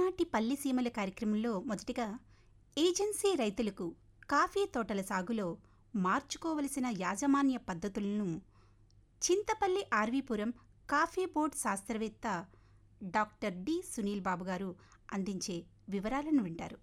ఈనాటి పల్లి సీమల కార్యక్రమంలో మొదటిగా ఏజెన్సీ రైతులకు కాఫీ తోటల సాగులో మార్చుకోవలసిన యాజమాన్య పద్ధతులను చింతపల్లి ఆర్వీపురం కాఫీ బోర్డ్ శాస్త్రవేత్త డాక్టర్ డి సునీల్ బాబు గారు అందించే వివరాలను వింటారు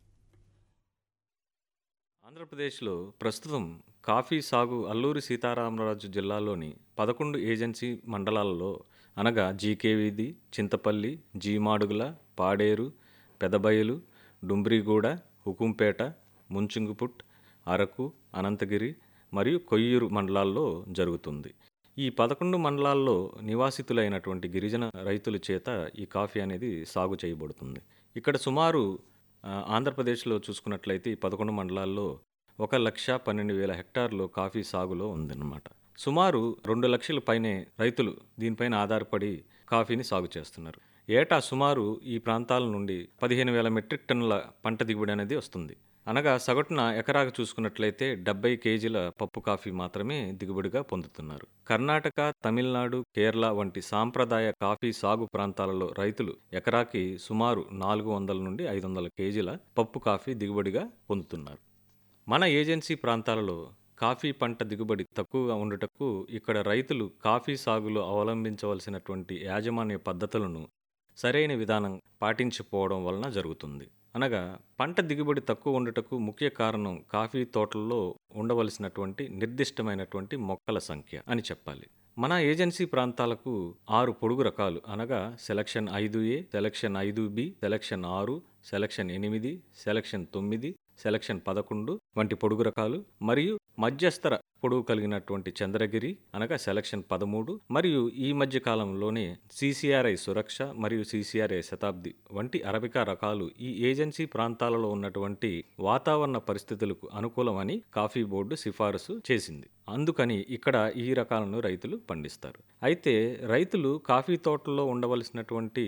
ఆంధ్రప్రదేశ్లో ప్రస్తుతం కాఫీ సాగు అల్లూరి సీతారామరాజు జిల్లాలోని పదకొండు ఏజెన్సీ మండలాలలో అనగా జీకేవిది చింతపల్లి జీమాడుగుల పాడేరు పెదబయలు డుంబ్రిగూడ హుకుంపేట ముంచుంగుపుట్ అరకు అనంతగిరి మరియు కొయ్యూరు మండలాల్లో జరుగుతుంది ఈ పదకొండు మండలాల్లో నివాసితులైనటువంటి గిరిజన రైతుల చేత ఈ కాఫీ అనేది సాగు చేయబడుతుంది ఇక్కడ సుమారు ఆ, ఆంధ్రప్రదేశ్లో చూసుకున్నట్లయితే ఈ పదకొండు మండలాల్లో ఒక లక్ష పన్నెండు వేల హెక్టార్లు కాఫీ సాగులో ఉందన్నమాట సుమారు రెండు లక్షల పైనే రైతులు దీనిపైన ఆధారపడి కాఫీని సాగు చేస్తున్నారు ఏటా సుమారు ఈ ప్రాంతాల నుండి పదిహేను వేల మెట్రిక్ టన్నుల పంట దిగుబడి అనేది వస్తుంది అనగా సగటున ఎకరాకు చూసుకున్నట్లయితే డెబ్బై కేజీల పప్పు కాఫీ మాత్రమే దిగుబడిగా పొందుతున్నారు కర్ణాటక తమిళనాడు కేరళ వంటి సాంప్రదాయ కాఫీ సాగు ప్రాంతాలలో రైతులు ఎకరాకి సుమారు నాలుగు వందల నుండి ఐదు వందల కేజీల పప్పు కాఫీ దిగుబడిగా పొందుతున్నారు మన ఏజెన్సీ ప్రాంతాలలో కాఫీ పంట దిగుబడి తక్కువగా ఉండుటకు ఇక్కడ రైతులు కాఫీ సాగులో అవలంబించవలసినటువంటి యాజమాన్య పద్ధతులను సరైన విధానం పాటించకపోవడం వలన జరుగుతుంది అనగా పంట దిగుబడి తక్కువ ఉండుటకు ముఖ్య కారణం కాఫీ తోటల్లో ఉండవలసినటువంటి నిర్దిష్టమైనటువంటి మొక్కల సంఖ్య అని చెప్పాలి మన ఏజెన్సీ ప్రాంతాలకు ఆరు పొడుగు రకాలు అనగా సెలక్షన్ ఐదు ఏ సెలక్షన్ ఐదు బి సెలక్షన్ ఆరు సెలక్షన్ ఎనిమిది సెలక్షన్ తొమ్మిది సెలక్షన్ పదకొండు వంటి పొడుగు రకాలు మరియు మధ్యస్థర పొడవు కలిగినటువంటి చంద్రగిరి అనగా సెలక్షన్ పదమూడు మరియు ఈ మధ్య కాలంలోనే సిసిఆర్ఐ సురక్ష మరియు సిసిఆర్ఐ శతాబ్ది వంటి అరబికా రకాలు ఈ ఏజెన్సీ ప్రాంతాలలో ఉన్నటువంటి వాతావరణ పరిస్థితులకు అనుకూలమని కాఫీ బోర్డు సిఫారసు చేసింది అందుకని ఇక్కడ ఈ రకాలను రైతులు పండిస్తారు అయితే రైతులు కాఫీ తోటల్లో ఉండవలసినటువంటి